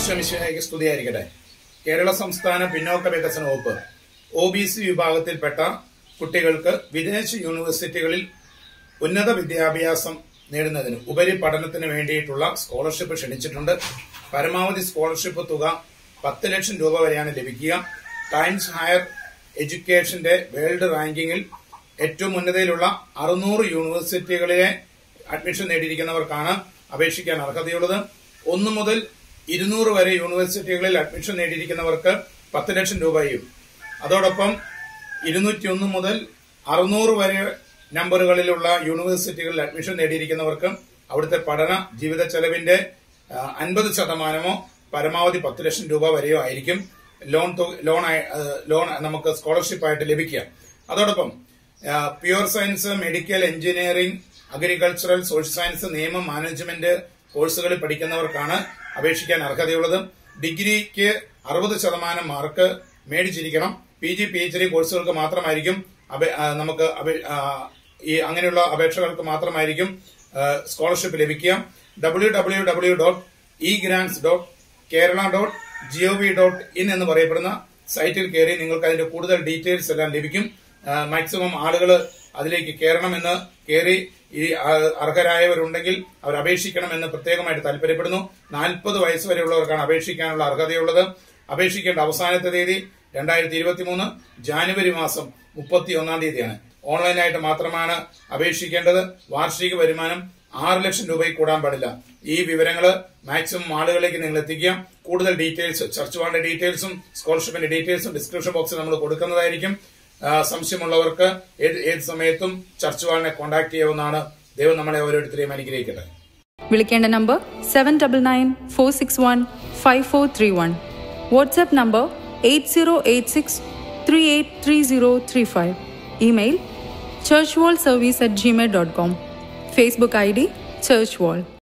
ഈശ്വമിശിഹായിക്ക് സ്തുതിയായിരിക്കട്ടെ കേരള സംസ്ഥാന പിന്നോക്ക വികസന വകുപ്പ് ഒ ബി സി വിഭാഗത്തിൽപ്പെട്ട കുട്ടികൾക്ക് വിദേശ യൂണിവേഴ്സിറ്റികളിൽ ഉന്നത വിദ്യാഭ്യാസം നേടുന്നതിന് ഉപരി പഠനത്തിന് വേണ്ടിയിട്ടുള്ള സ്കോളർഷിപ്പ് ക്ഷണിച്ചിട്ടുണ്ട് പരമാവധി സ്കോളർഷിപ്പ് തുക പത്ത് ലക്ഷം രൂപ വരെയാണ് ലഭിക്കുക ടൈംസ് ഹയർ എഡ്യൂക്കേഷന്റെ വേൾഡ് റാങ്കിങ്ങിൽ ഏറ്റവും ഉന്നതയിലുള്ള അറുന്നൂറ് യൂണിവേഴ്സിറ്റികളിലെ അഡ്മിഷൻ നേടിയിരിക്കുന്നവർക്കാണ് അപേക്ഷിക്കാൻ അർഹതയുള്ളത് ഒന്ന് മുതൽ ഇരുന്നൂറ് വരെ യൂണിവേഴ്സിറ്റികളിൽ അഡ്മിഷൻ നേടിയിരിക്കുന്നവർക്ക് പത്ത് ലക്ഷം രൂപയും അതോടൊപ്പം ഇരുന്നൂറ്റി ഒന്ന് മുതൽ അറുന്നൂറ് വരെ നമ്പറുകളിലുള്ള യൂണിവേഴ്സിറ്റികളിൽ അഡ്മിഷൻ നേടിയിരിക്കുന്നവർക്ക് അവിടുത്തെ പഠന ജീവിത ചെലവിന്റെ അൻപത് ശതമാനമോ പരമാവധി പത്ത് ലക്ഷം രൂപ വരെയോ ആയിരിക്കും ലോൺ തുക- ലോൺ ആയി- ആ, ലോൺ നമുക്ക് സ്കോളർഷിപ്പ് ആയിട്ട് ലഭിക്കുക അതോടൊപ്പം pure science medical engineering agricultural social science നിയമം മാനേജ്മെന്റ് കോഴ്സുകളിൽ പഠിക്കുന്നവർക്കാണ് അപേക്ഷിക്കാൻ അർഹതയുള്ളത് ഡിഗ്രിക്ക് അറുപത് ശതമാനം മാർക്ക് മേടിച്ചിരിക്കണം P G P H D കോഴ്സുകൾക്ക് മാത്രമായിരിക്കും അപേ- ആ, നമുക്ക് അപേ- ആ, ഈ അങ്ങനെയുള്ള അപേക്ഷകൾക്ക് മാത്രമായിരിക്കും സ്കോളർഷിപ്പ് ലഭിക്കുക W W W dot e grants dot Kerala dot gov dot in എന്ന് പറയപ്പെടുന്ന സൈറ്റിൽ കയറി നിങ്ങൾക്ക് അതിന്റെ കൂടുതൽ ഡീറ്റെയിൽസ് എല്ലാം ലഭിക്കും മാക്സിമം ആളുകൾ അതിലേക്ക് കയറണമെന്ന് കയറി ഈ ആ, അർഹരായവരുണ്ടെങ്കിൽ അവർ അപേക്ഷിക്കണമെന്ന് പ്രത്യേകമായിട്ട് താല്പര്യപ്പെടുന്നു നാൽപ്പത് വയസ്സ് വരെയുള്ളവർക്കാണ് അപേക്ഷിക്കാനുള്ള അർഹതയുള്ളത് അപേക്ഷിക്കേണ്ട അവസാനത്തെ തീയതി രണ്ടായിരത്തി ഇരുപത്തി മൂന്ന് ജാനുവരി മാസം മുപ്പത്തി ഒന്നാം തീയതിയാണ് ഓൺലൈനായിട്ട് മാത്രമാണ് അപേക്ഷിക്കേണ്ടത് വാർഷിക വരുമാനം ആറ് ലക്ഷം രൂപയിൽ കൂടാൻ പാടില്ല ഈ വിവരങ്ങൾ മാക്സിമം ആളുകളിലേക്ക് നിങ്ങൾ എത്തിക്കുക കൂടുതൽ ഡീറ്റെയിൽസ് ചർച്ച് വാണ്ട ഡീറ്റെയിൽസും സ്കോളർഷിപ്പിന്റെ ഡീറ്റെയിൽസും ഡിസ്ക്രിപ്ഷൻ ബോക്സിൽ നമ്മൾ കൊടുക്കുന്നതായിരിക്കും ആ, സംശയമുള്ളവർക്ക് ഏത് ഏത് സമയത്തും ചർച്ച് വാളിനെ കോൺടാക്ട് ചെയ്യാവുന്നതാണ് ദൈവം നമ്മളെ ഓരോരുത്തരെയും അനുഗ്രഹിക്കട്ടെ വിളിക്കേണ്ട number seven double nine four six one five four three one WhatsApp number eight zero eight six three eight three zero three five email church wall service at Gmail dot com Facebook I D church wall